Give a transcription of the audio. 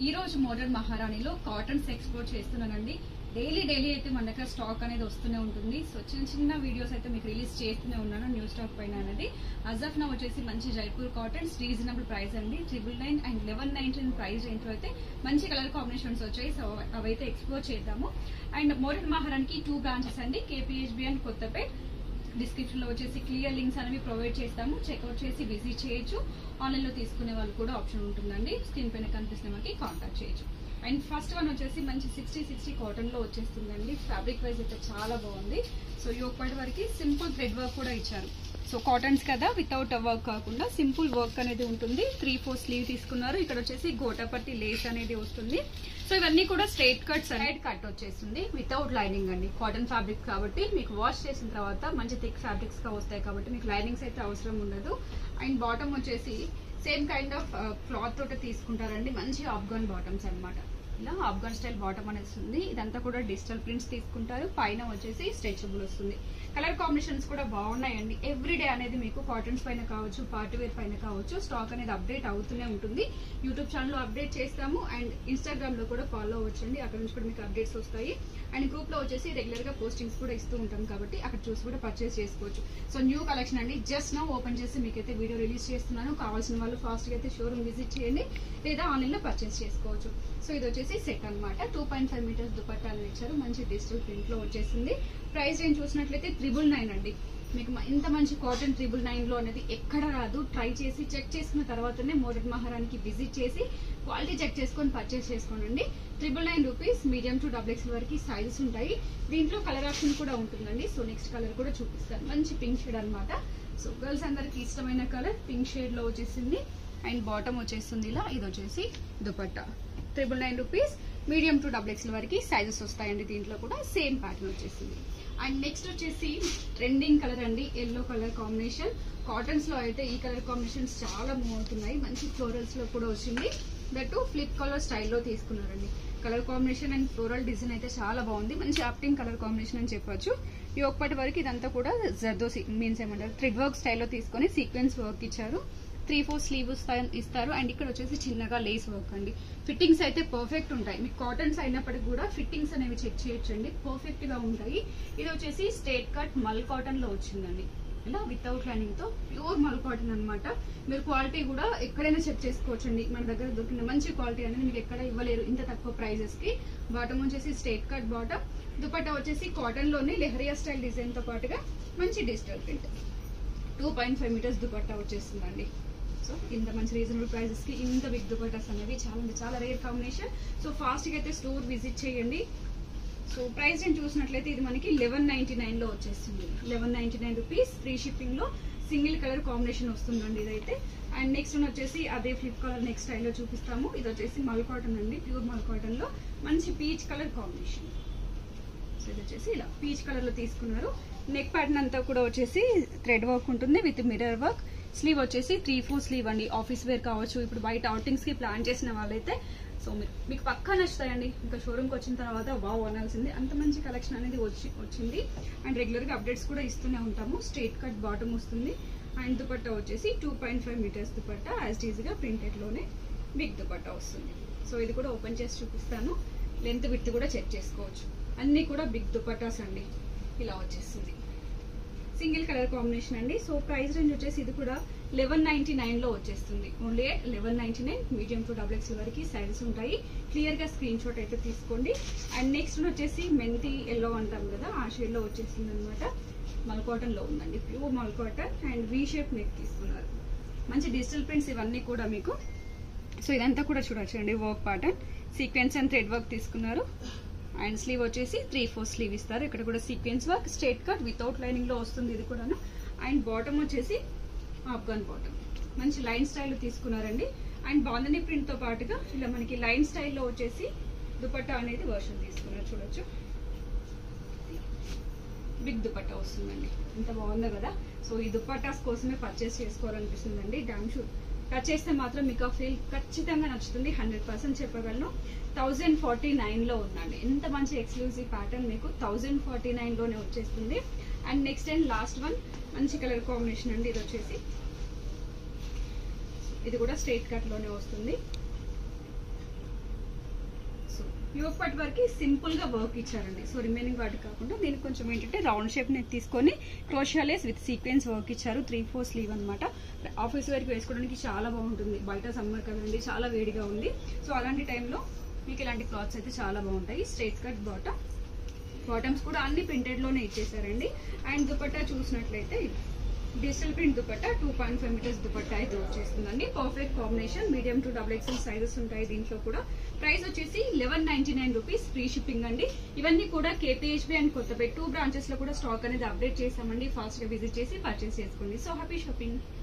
ఈ రోజు మోడర్న్ మహారాణిలో కాటన్స్ ఎక్స్పోర్ట్ చేస్తున్నానండి డైలీ డైలీ అయితే మన దగ్గర స్టాక్ అనేది వస్తూనే ఉంటుంది సో చిన్న చిన్న వీడియోస్ అయితే మీకు రిలీజ్ చేస్తూనే ఉన్నాను న్యూ స్టాక్ పైన అనేది అజఫ్ నా వచ్చేసి మంచి జైపూర్ కాటన్స్ రీజనబుల్ ప్రైస్ అండి triple nine and eleven nineteen price range అయితే మంచి కలర్ కాంబినేషన్స్ వచ్చాయి సో అవైతే ఎక్స్ప్లోర్ చేద్దాము అండ్ మోడర్న్ మహారాణికి టూ బ్రాంచెస్ అండి కేపీహెచ్బి అండ్ కొత్తపేట్ డిస్క్రిప్షన్ లో వచ్చేసి క్లియర్ లింక్స్ అనేవి ప్రొవైడ్ చేస్తాము చెక్అవుట్ చేసి విజిట్ చేయొచ్చు ఆన్లైన్ లో తీసుకునే వాళ్ళు కూడా ఆప్షన్ ఉంటుందండి స్క్రీన్ పైన కనిపిస్తున్న మనకి కాంటాక్ట్ చేయొచ్చు అండ్ ఫస్ట్ వన్ వచ్చేసి మంచి సిక్స్టీ సిక్స్టీ కాటన్ లో వచ్చేస్తుందండి ఫ్యాబ్రిక్ వైజ్ అయితే చాలా బాగుంది సో ఈ ఒక్కటి వరకు సింపుల్ థ్రెడ్ వర్క్ కూడా ఇచ్చారు సో కాటన్స్ కదా వితౌట్ వర్క్ కాకుండా సింపుల్ వర్క్ అనేది ఉంటుంది త్రీ ఫోర్ స్లీవ్ తీసుకున్నారు ఇక్కడ వచ్చేసి గోటాపట్టి లేస్ అనేది వస్తుంది సో ఇవన్నీ కూడా స్ట్రైట్ కట్ సైడ్ కట్ వచ్చేస్తుంది వితౌట్ లైనింగ్ అండి కాటన్ ఫ్యాబ్రిక్ కాబట్టి మీకు వాష్ చేసిన తర్వాత మంచి థిక్ ఫ్యాబ్రిక్స్ గా వస్తాయి కాబట్టి మీకు లైనింగ్స్ అయితే అవసరం ఉండదు అండ్ బాటమ్ వచ్చేసి సేమ్ కైండ్ ఆఫ్ క్లాత్ తోటి తీసుకుంటారండి మంచి ఆఫ్ఘన్ బాటమ్స్ అన్నమాట ఇలా ఆఫ్ఘన్ స్టైల్ బాటమ్ అనేది వస్తుంది ఇదంతా కూడా డిజిటల్ ప్రింట్స్ తీసుకుంటారు పైన వచ్చేసి స్ట్రెచబుల్ వస్తుంది కలర్ కాంబినేషన్స్ కూడా బాగున్నాయండి ఎవ్రీ డే అనేది మీకు కాటన్స్ పైన కావచ్చు పార్టీ వేర్ పైన కావచ్చు స్టాక్ అనేది అప్డేట్ అవుతూనే ఉంటుంది యూట్యూబ్ ఛానల్ అప్డేట్ చేస్తాము అండ్ ఇన్స్టాగ్రామ్ లో కూడా ఫాలో అవ్వచ్చండి అక్కడ నుంచి కూడా మీకు అప్డేట్స్ వస్తాయి అండ్ గ్రూప్ లో వచ్చేసి రెగ్యులర్ గా పోస్టింగ్స్ కూడా ఇస్తూ ఉంటాం కాబట్టి అక్కడ చూసి కూడా పర్చేస్ చేసుకోవచ్చు సో న్యూ కలెక్షన్ అండి జస్ట్ నో ఓపెన్ చేసి మీకైతే వీడియో రిలీజ్ చేస్తున్నాను కావాల్సిన వాళ్ళు ఫాస్ట్ గా అయితే షోరూమ్ విజిట్ చేయండి లేదా ఆన్లైన్ లో పర్చేస్ చేసుకోవచ్చు సో ఇది వచ్చేసి సెట్ అన్నమాట two point five metres dupatta అని ఇచ్చారు మంచి డిజిటల్ ప్రింట్ లో వచ్చేసింది ప్రైస్ రేంజ్ చూసినట్లయితే త్రిబుల్ నైన్ అండి మీకు మ- ఇంత మంచి కాటన్ ట్రిబుల్ నైన్ లో అనేది ఎక్కడ రాదు ట్రై చేసి చెక్ చేసుకున్న తర్వాతనే మోడర్న్ మహారానికి విజిట్ చేసి క్వాలిటీ చెక్ చేసుకొని పర్చేస్ చేసుకోండి triple nine rupees medium to double X వరకు సైజెస్ ఉంటాయి దీంట్లో కలర్ ఆప్షన్ కూడా ఉంటుందండి సో నెక్స్ట్ కలర్ కూడా చూపిస్తాను మంచి పింక్ షేడ్ అన్నమాట సో గర్ల్స్ అందరికి ఇష్టమైన కలర్ పింక్ షేడ్ లో వచ్చేసింది అండ్ బాటమ్ వచ్చేస్తుంది ఇలా ఇది వచ్చేసి dupatta triple nine rupees medium to double X వరకు సైజెస్ వస్తాయండి దీంట్లో కూడా సేమ్ ప్యాటర్న్ వచ్చేసింది అండ్ నెక్స్ట్ వచ్చేసి ట్రెండింగ్ కలర్ అండి ఎల్లో కలర్ కాంబినేషన్ కాటన్స్ లో అయితే ఈ కలర్ కాంబినేషన్స్ చాలా మూవ్ అవుతున్నాయి మంచి ఫ్లోరల్స్ లో కూడా వచ్చింది దట్టు ఫ్లిప్ కలర్ స్టైల్లో తీసుకున్నారండి colour combination and floral design అయితే చాలా బాగుంది మంచి ఆప్టింగ్ కలర్ కాంబినేషన్ అని చెప్పొచ్చు ఈ ఒక్కటి వరకు ఇదంతా కూడా జర్దోసి మీన్స్ ఏమంటారు థ్రెడ్ వర్క్ స్టైల్లో తీసుకొని సీక్వెన్స్ వర్క్ ఇచ్చారు త్రీ ఫోర్ స్లీవ్ ఇస్తారు అండ్ ఇక్కడ వచ్చేసి చిన్నగా లేస్ వర్క్ అండి ఫిట్టింగ్స్ అయితే పర్ఫెక్ట్ ఉంటాయి మీకు కాటన్స్ అయినప్పటికీ కూడా ఫిట్టింగ్స్ అనేవి చెక్ చేయొచ్చండి పర్ఫెక్ట్ గా ఉంటాయి ఇది వచ్చేసి స్ట్రేట్ కట్ మల్ కాటన్ లో వచ్చిందండి ఇలా వితౌట్ లైనింగ్ తో ప్యూర్ మల్ కాటన్ అన్నమాట మీరు క్వాలిటీ కూడా ఎక్కడైనా చెక్ చేసుకోవచ్చండి మన దగ్గర దొరికిన మంచి క్వాలిటీ అనేది మీకు ఎక్కడ ఇవ్వలేరు ఇంత తక్కువ ప్రైజెస్ కి బాటమ్ వచ్చేసి స్ట్రేట్ కట్ బాటమ్ దుపట్టా వచ్చేసి కాటన్ లోనే లెహరియా స్టైల్ డిజైన్ తో పాటుగా మంచి digital print two point five metres dupatta వచ్చేస్తుందండి సో ఇంత మంచి రీజనబుల్ ప్రైజెస్ కి ఇంత బిగ్ దుపట్టాస్ అనేవి చాలా అంటే చాలా రేర్ కాంబినేషన్ సో ఫాస్ట్ గా అయితే స్టోర్ విజిట్ చేయండి సో ప్రైస్ నేను చూసినట్లయితే ఇది మనకి లెవెన్ నైన్టీ నైన్ లో వచ్చేస్తుంది eleven ninety nine rupees free shipping లో సింగిల్ కలర్ కాంబినేషన్ వస్తుందండి ఇదైతే అండ్ నెక్స్ట్ వన్ వచ్చేసి అదే ఫ్లిప్ కలర్ నెక్స్ట్ స్టైల్లో చూపిస్తాము ఇది వచ్చేసి మల్ కాటన్ అండి ప్యూర్ మల్ కాటన్ లో మంచి పీచ్ కలర్ కాంబినేషన్ సో ఇది వచ్చేసి ఇలా పీచ్ కలర్ లో తీసుకున్నారు నెక్ ప్యాటర్న్ అంతా కూడా వచ్చేసి థ్రెడ్ వర్క్ ఉంటుంది విత్ మిర్రర్ వర్క్ స్లీవ్ వచ్చేసి త్రీ ఫోర్ స్లీవ్ అండి ఆఫీస్ వేర్ కావచ్చు ఇప్పుడు బయట అవుటింగ్స్ కి ప్లాన్ చేసిన వాళ్ళైతే సో మీరు మీకు పక్కా నచ్చుతాయండి ఇంకా షోరూమ్కి వచ్చిన తర్వాత వావ్ అనాల్సింది అంత మంచి కలెక్షన్ అనేది వచ్చి వచ్చింది అండ్ రెగ్యులర్ గా అప్డేట్స్ కూడా ఇస్తూనే ఉంటాము స్ట్రేట్ కట్ బాటమ్ వస్తుంది అండ్ దుపట్టా వచ్చేసి two point five metres dupatta as ఈజీగా ప్రింటెడ్ లోనే బిగ్ దుపట్టా వస్తుంది సో ఇది కూడా ఓపెన్ చేసి చూపిస్తాను లెంత్ విత్ కూడా చెక్ చేసుకోవచ్చు అన్ని కూడా బిగ్ దుపట్టాస్ అండి ఇలా వచ్చేస్తుంది సింగిల్ కలర్ కాంబినేషన్ అండి సో ప్రైస్ రేంజ్ వచ్చేసి ఇది కూడా లెవెన్ నైన్టీ నైన్ లో వచ్చేస్తుంది only eleven ninety nine medium to double X వరకు సైజెస్ ఉంటాయి క్లియర్ గా స్క్రీన్ షాట్ అయితే తీసుకోండి అండ్ నెక్స్ట్ వచ్చేసి మెంతి ఎల్లో అంటాం కదా ఆ షేడ్ లో వచ్చేసింది అనమాట మల్కాటన్ లో ఉందండి pure mul cotton and V shape neck తీసుకున్నారు మంచి డిజిటల్ ప్రింట్స్ ఇవన్నీ కూడా మీకు సో ఇదంతా కూడా చూడొచ్చు అండి work pattern sequence and thread work తీసుకున్నారు అండ్ స్లీవ్ వచ్చేసి త్రీ ఫోర్ స్లీవ్ ఇస్తారు ఇక్కడ కూడా sequence work straight cut without lining లో వస్తుంది ఇది కూడాను అండ్ బాటమ్ వచ్చేసి ఆఫ్ఘన్ బాటమ్ మంచి లైన్ స్టైల్ తీసుకున్నారండి అండ్ బాందని ప్రింట్ తో పాటుగా ఇలా మనకి లైన్ స్టైల్లో వచ్చేసి దుపట్టా అనేది వర్షన్ తీసుకున్నారు చూడొచ్చు బిగ్ దుపట్టా వస్తుందండి ఇంత బాగుంది కదా సో ఈ దుపట్టాస్ కోసమే పర్చేస్ చేసుకోవాలనిపిస్తుందండి డామ్ షూర్ టచ్ చేస్తే మాత్రం మీకు ఆ ఫీల్ ఖచ్చితంగా నచ్చుతుంది హండ్రెడ్ పర్సెంట్ చెప్పగలను థౌజండ్ ఫార్టీ నైన్ లో ఉందండి ఎంత మంచి ఎక్స్క్లూజివ్ ప్యాటర్న్ మీకు థౌజండ్ ఫార్టీ నైన్ లోనే వచ్చేస్తుంది and next and last one మంచి కలర్ కాంబినేషన్ అండి ఇది వచ్చేసి ఇది కూడా స్ట్రైట్ కట్ లోనే వస్తుంది యోగ్ పట్ వరకు సింపుల్ గా వర్క్ ఇచ్చారండి సో రిమైనింగ్ వాటి కాకుండా నేను కొంచెం ఏంటంటే రౌండ్ షేప్ నెక్ తీసుకొని క్రోషియాలేస్ విత్ సీక్వెన్స్ వర్క్ ఇచ్చారు త్రీ ఫోర్ స్లీవ్ అనమాట ఆఫీస్ వేర్కి వేసుకోవడానికి చాలా బాగుంటుంది బయట సమ్మర్ కదండి చాలా వేడిగా ఉంది సో అలాంటి టైంలో మీకు ఇలాంటి క్లాత్స్ అయితే చాలా బాగుంటాయి స్ట్రైట్ కట్ బాటమ్ బాటమ్స్ కూడా అన్ని ప్రింటెడ్ లోనే ఇచ్చేసారండి అండ్ దుపట్టా చూసినట్లయితే digital print dupatta two point five metres dupatta అయితే వచ్చేస్తుందండి perfect combination medium to double XL sizes ఉంటాయి దీంట్లో కూడా ప్రైస్ వచ్చేసి eleven ninety nine rupees free shipping అండి ఇవన్నీ కూడా KPHB and Kothapeta two branches లో కూడా స్టాక్ అనేది అప్డేట్ చేసామండి ఫాస్ట్ గా విజిట్ చేసి పర్చేస్ చేసుకోండి సో హ్యాపీ షాపింగ్